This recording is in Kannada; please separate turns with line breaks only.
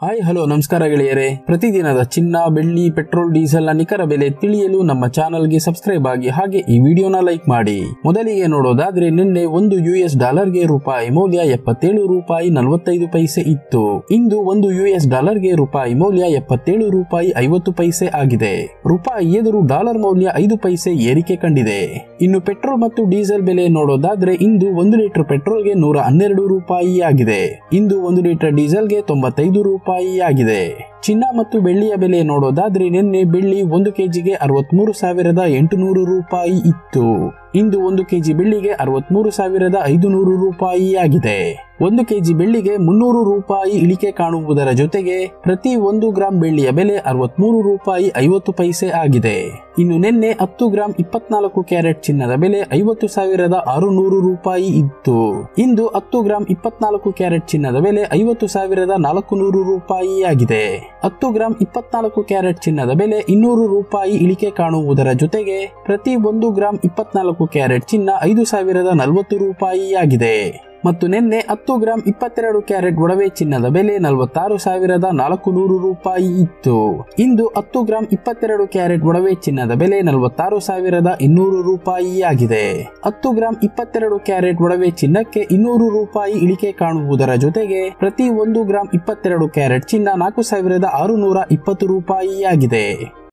ಹಾಯ್ ಹಲೋ ನಮಸ್ಕಾರ ಗೆಳೆಯರೆ ಪ್ರತಿದಿನದ ಚಿನ್ನ ಬೆಳ್ಳಿ ಪೆಟ್ರೋಲ್ ಡೀಸೆಲ್ ನ ನಿಖರ ಬೆಲೆ ತಿಳಿಯಲು ನಮ್ಮ ಚಾನಲ್ಗೆ ಸಬ್ಸ್ಕ್ರೈಬ್ ಆಗಿ ಹಾಗೆ ಈ ವಿಡಿಯೋನ ಲೈಕ್ ಮಾಡಿ ಮೊದಲಿಗೆ ನೋಡೋದಾದ್ರೆ ನಿನ್ನೆ ಒಂದು ಯು ಎಸ್ ಡಾಲರ್ಗೆ ರೂಪಾಯಿ ಮೌಲ್ಯ ಎಪ್ಪತ್ತೇಳು ರೂಪಾಯಿ ನಲವತ್ತೈದು ಪೈಸೆ ಇತ್ತು ಇಂದು ಒಂದು ಯು ಎಸ್ ಡಾಲರ್ಗೆ ರೂಪಾಯಿ ಮೌಲ್ಯ ಎಪ್ಪತ್ತೇಳು ರೂಪಾಯಿ ಐವತ್ತು ಪೈಸೆ ಆಗಿದೆ ರೂಪಾಯಿ ಎದುರು ಡಾಲರ್ ಮೌಲ್ಯ ಐದು ಪೈಸೆ ಏರಿಕೆ ಕಂಡಿದೆ ಇನ್ನು ಪೆಟ್ರೋಲ್ ಮತ್ತು ಡೀಸೆಲ್ ಬೆಲೆ ನೋಡೋದಾದ್ರೆ ಇಂದು ಒಂದು ಲೀಟರ್ ಪೆಟ್ರೋಲ್ಗೆ ನೂರ ಹನ್ನೆರಡು ರೂಪಾಯಿ ಆಗಿದೆ ಇಂದು ಒಂದು ಲೀಟರ್ ಡೀಸೆಲ್ಗೆ ತೊಂಬತ್ತೈದು ರೂಪಾಯಿ ಆಗಿದೆ ಚಿನ್ನ ಮತ್ತು ಬೆಳ್ಳಿಯ ಬೆಲೆ ನೋಡೋದಾದ್ರೆ ನಿನ್ನೆ ಬೆಳ್ಳಿ ಒಂದು ಕೆಜಿಗೆ ಅರವತ್ಮೂರು ಸಾವಿರದ ಎಂಟುನೂರು ರೂಪಾಯಿ ಇತ್ತು ಇಂದು ಒಂದು ಕೆಜಿ ಬೆಳ್ಳಿಗೆ ಅರವತ್ಮೂರು ಸಾವಿರದ ಐದುನೂರು ರೂಪಾಯಿ ಆಗಿದೆ ಒಂದು ಕೆಜಿ ಬೆಳ್ಳಿಗೆ ಮುನ್ನೂರು ರೂಪಾಯಿ ಇಳಿಕೆ ಕಾಣುವುದರ ಜೊತೆಗೆ ಪ್ರತಿ ಒಂದು ಗ್ರಾಂ ಬೆಳ್ಳಿಯ ಬೆಲೆ ಅರವತ್ಮೂರು ರೂಪಾಯಿ ಐವತ್ತು ಪೈಸೆ ಆಗಿದೆ ಇನ್ನು ನಿನ್ನೆ ಹತ್ತು ಗ್ರಾಂ ಇಪ್ಪತ್ನಾಲ್ಕು ಕ್ಯಾರೆಟ್ ಚಿನ್ನದ ಬೆಲೆ ಐವತ್ತು ಸಾವಿರದ ಆರುನೂರು ರೂಪಾಯಿ ಇತ್ತು ಇಂದು ಹತ್ತು ಗ್ರಾಂ ಇಪ್ಪತ್ನಾಲ್ಕು ಕ್ಯಾರೆಟ್ ಚಿನ್ನದ ಬೆಲೆ ಐವತ್ತು ಸಾವಿರದ ನಾಲ್ಕು ನೂರು ರೂಪಾಯಿ ಆಗಿದೆ ಹತ್ತು ಗ್ರಾಂ ಇಪ್ಪತ್ನಾಲ್ಕು ಕ್ಯಾರೆಟ್ ಚಿನ್ನದ ಬೆಲೆ ಇನ್ನೂರು ರೂಪಾಯಿ ಇಳಿಕೆ ಕಾಣುವುದರ ಜೊತೆಗೆ ಪ್ರತಿ ಒಂದು ಗ್ರಾಂ ಇಪ್ಪತ್ನಾಲ್ಕು ಕ್ಯಾರೆಟ್ ಚಿನ್ನ ಐದು ಸಾವಿರದ ನಲವತ್ತು ರೂಪಾಯಿ ಆಗಿದೆ ಮತ್ತು ನಿನ್ನೆ ಹತ್ತು ಗ್ರಾಂ ಇಪ್ಪತ್ತೆರಡು ಕ್ಯಾರೆಟ್ ಒಡವೆ ಚಿನ್ನದ ಬೆಲೆ ನಲವತ್ತಾರು ಸಾವಿರದ ನಾಲ್ಕು ನೂರು ರೂಪಾಯಿ ಇತ್ತು ಇಂದು ಹತ್ತು ಗ್ರಾಂ ಇಪ್ಪತ್ತೆರಡು ಕ್ಯಾರೆಟ್ ಒಡವೆ ಚಿನ್ನದ ಬೆಲೆ ನಲವತ್ತಾರು ಸಾವಿರದ ಇನ್ನೂರು ರೂಪಾಯಿ ಆಗಿದೆ ಹತ್ತು ಗ್ರಾಂ ಇಪ್ಪತ್ತೆರಡು ಕ್ಯಾರೆಟ್ ಒಡವೆ ಚಿನ್ನಕ್ಕೆ ಇನ್ನೂರು ರೂಪಾಯಿ ಇಳಿಕೆ ಕಾಣುವುದರ ಜೊತೆಗೆ ಪ್ರತಿ ಒಂದು ಗ್ರಾಂ ಇಪ್ಪತ್ತೆರಡು ಕ್ಯಾರೆಟ್ ಚಿನ್ನ ನಾಲ್ಕು ಸಾವಿರದ ಆರುನೂರ ಇಪ್ಪತ್ತು ರೂಪಾಯಿ ಆಗಿದೆ